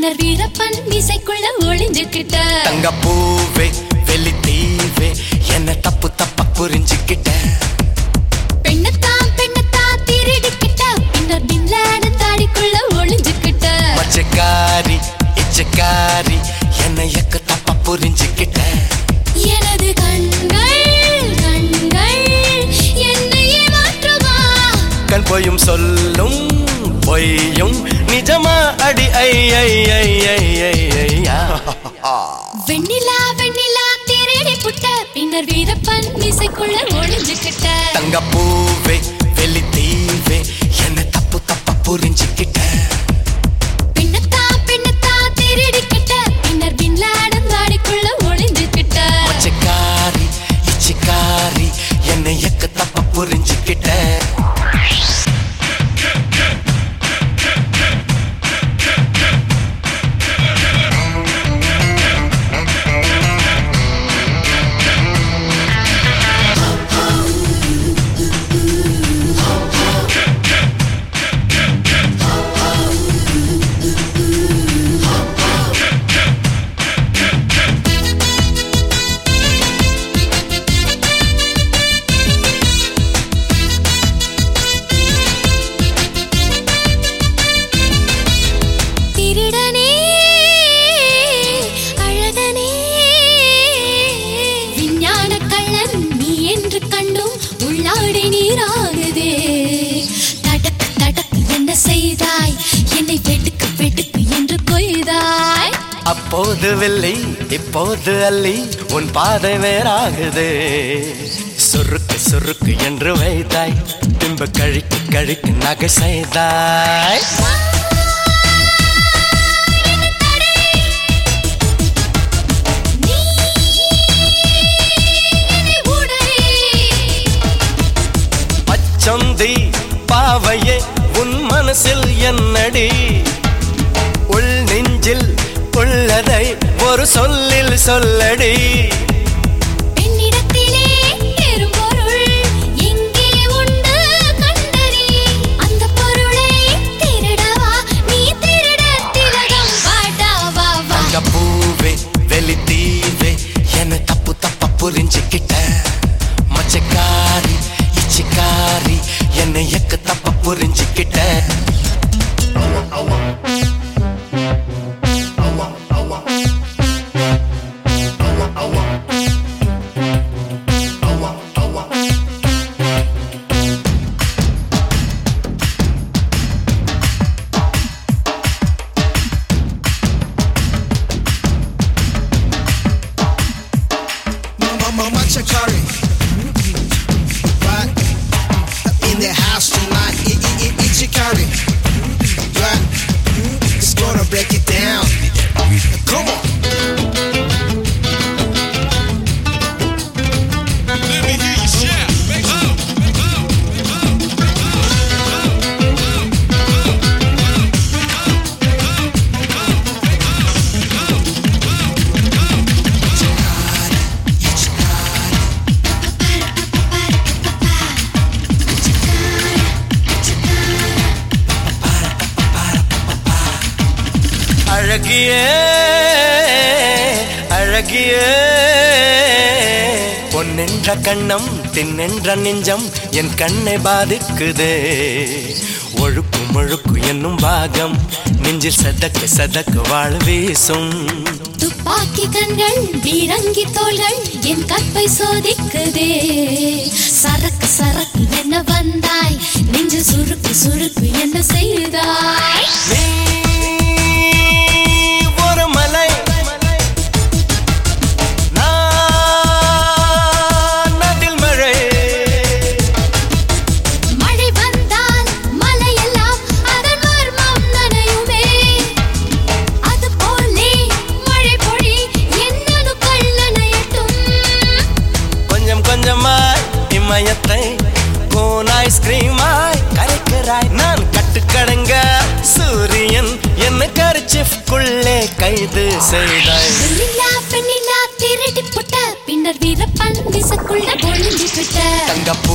பின்னர் வீரப்பன் மீசைக்குள்ள ஒளிஞ்சுக்கிட்ட தங்க பூவே வெளி தீவே என்ன தப்பு தப்பா புரிஞ்சுக்கிட்ட பெண்ணத்தான் பெண்ணத்தான் திருடிக்கிட்ட பின்னர் பின்லாடு தாடிக்குள்ள ஒளிஞ்சுக்கிட்ட மச்சக்காரி இச்சக்காரி என்ன எக்க தப்பா புரிஞ்சுக்கிட்ட எனது கண்கள் கண்கள் என்னையே மாற்றுமா கண் போயும் சொல்லும் பொய்யும் நிஜமா அடி ஐ ஐ ஐ ஐ ஐ ஐயா வெண்ணிலா வெண்ணிலா திருடி புட்ட பின்னர் வீரப்பன் மீசைக்குள்ள ஒளிஞ்சுக்கிட்ட தங்க பூவே வெளி தீவே என்ன தப்பு தப்பா புரிஞ்சுக்கிட்ட பெண்ணத்தான் பெண்ணத்தான் திருடிக்கிட்ட பின்னர் பின்லாடு தாடிக்குள்ள ஒளிஞ்சுக்கிட்ட மச்சக்காரி இச்சக்காரி என்ன எக்க தப்பா புரிஞ்சுக்கிட்ட திருடனே அழகனே விஞ்ஞான கள்ளன் நீ என்று கண்டும் உள்ளாடி நீராகுதே தடக்கு தடக்கு என்ன செய்தாய் என்னை வெட்டுக்கு வெட்டுக்கு என்று கொய்தாய் அப்போது வெள்ளி இப்போது அள்ளி உன் பாதை வேறாகுது சுருக்கு சுருக்கு என்று வைத்தாய் பின்பு கழிக்கு கழிக்கு நகை செய்தாய் நீ என்னை உடை பச்சந்தி பாவையே உன் மனசில் என்னடி உள் நெஞ்சில் உள்ளதை ஒரு சொல்லில் சொல்லடி பெண்ணிடத்திலே பெரும்பொருள் எங்கே உண்டு கண்டறி அந்த பொருளை திருடவா நீ திருட திலகம் பாடாவா வா தங்க பூவே வெளி தீவே என்ன தப்பு தப்பா புரிஞ்சுக்கிட்ட மச்சக்காரி இச்சிக்காரி என்ன எக்க தப்பா புரிஞ்சுக்கிட்ட Mama Chakari. Right? In the house tonight. I- I- I- Ichikari. Right? It's gonna break it down. Come on. Let me hear you shout. Oh, அழகியே அழகியே பொன்னென்ற கண்ணம் தின்னென்ற நெஞ்சம் என் கண்ணை பாதிக்குதே ஒழுக்கு முழுக்கு என்னும் பாகம் நெஞ்சில் சதக்கு சதக்கு வாழ் வீசும் துப்பாக்கி கண்கள் பீரங்கி தோள்கள் என் கற்பை சோதிக்குதே சரக்கு சரக்கு என்ன வந்தாய் நெஞ்சு சுருக்கு சுருக்கு என்ன செய்தாய் நீ ஒரு மலை நான் அதில் மழை மழை வந்தால் மலையெல்லாம் அதன் மர்மம் நனையுமே அது போலே மழை பொழி என்னது கள்ளனையட்டும் கொஞ்சம் கொஞ்சமாய் இமயத்தை கோன் ஐஸ்கிரீமாய் கரைக்கிறாய் நான் கட்டுக்கடங்க சூரியன் என்ன கரிச்சிஃப்குள்ளே கைது செய்தாய் வெண்ணிலா பெண்ணிலா திருடி புட்ட பின்னர் வீரப்பன் விசக்குள்ள ஒளிஞ்சு விட்ட தங்கப்பூ